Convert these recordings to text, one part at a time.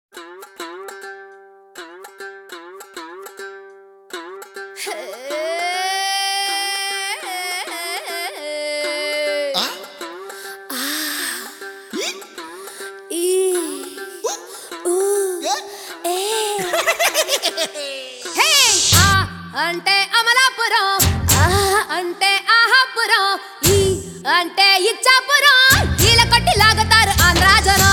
ఆ? ఈ? ఏ? హే! ఆ అంటే అమలాపురం ఆ అంటే ఆహాపురం ఈ అంటే ఇచ్చాపురం ఈల కొట్టి లాగుతారు ఆంధ్రా జనం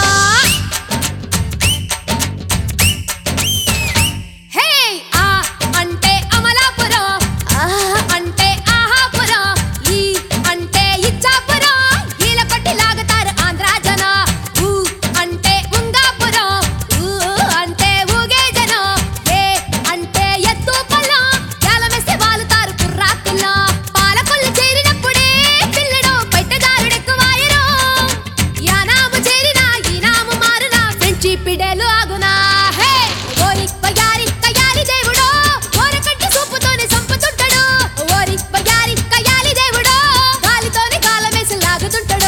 హే! ఆ అంటే అమలాపురం ఆ అంటే ఆహాపురం ఈ అంటే ఇచ్చాపురం ఈల కొట్టి లాగుతారు ఆంధ్రా జనం ఊ అంటే ఉంగాపురం ఊ అంటే ఊగే జనం ఏ అంటే ఎత్తు పల్లం యాలమేసి వాలుతారు కుర్రాకుల్లో పాలకొల్లు చేరినప్పుడే పిల్లడు పెట్టదారుడెక్కువాయరు యానాము చేరినా ఈనాము మారునా ఫ్రెంచి పిడేలు ఆగునా హే ఓరి వయారి కయాలి దేవుడో ఓరకంటి సూపుతోనే సంపుతుంటాడు ఓరి వయారి కయాలి దేవుడో గాలితోనే కాలమేసి లాగుతుంటాడు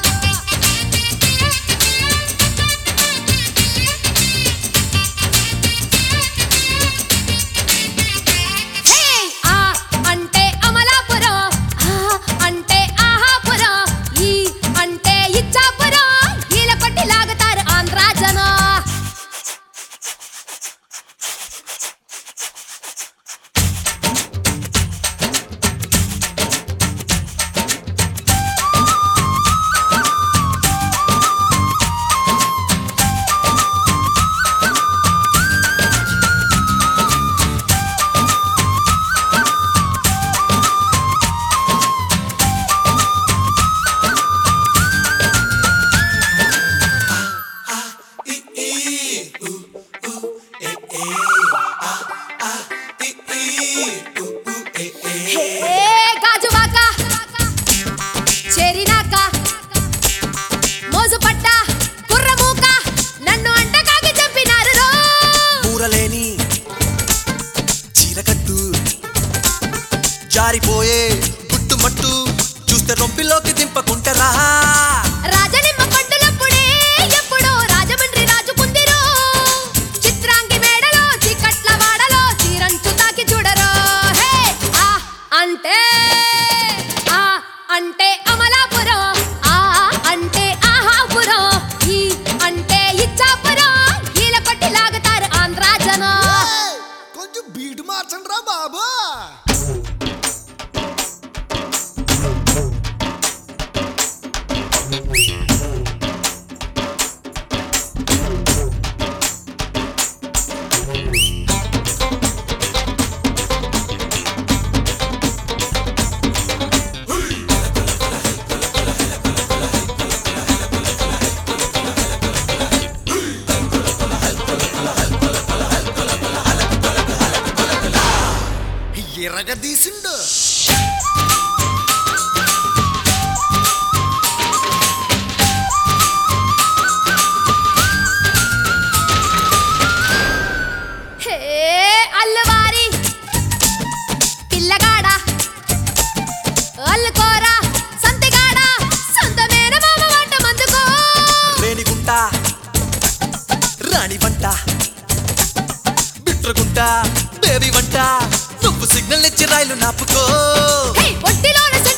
హే! ఆ అంటే అమలాపురం ఆ అంటే ఆహాపురం ఈ అంటే ఇచ్చాపురం ఈల కొట్టి లాగుతారు ఆంధ్రా జనం హే గాజువాక చేరినాక మోజు పట్ట కుర్రమూక నన్ను అంటకాగి చంపినారు రో కూరలేని చీరకట్టు జారిపోయే గుట్టుమట్టు చూస్తే రొంపిలోకి దింపకుంటరా రాజనిమ్మ పండులప్పుడే ఎప్పుడో రాజమండ్రి రాజు కుందిరో చిత్రాంగి మేడలో చికట్ల వాడలో చీరంచు తాకి చూడరో హే ఆ అంటే ఆ అంటే అమలాపురం ఆ అంటే ఆహాపురం ఈ అంటే ఇచ్చాపురం ఈల కొట్టి లాగుతారు ఆంధ్రా జనం ఏయ్! కొంచెం బీటు మార్చండి రా బాబు ఎరగదీసిండు హే అల్లవారి పిల్లగాడ అల్లుకోర సంతగాడ సొంతమైన మామ వంట మందుకో రేణిగుంట రాణి వంట బిట్రగుంట బేబీ వంట నువ్వు సిగ్నల్ ఇచ్చి రైలు నాపుకో హే ఒట్టిలోన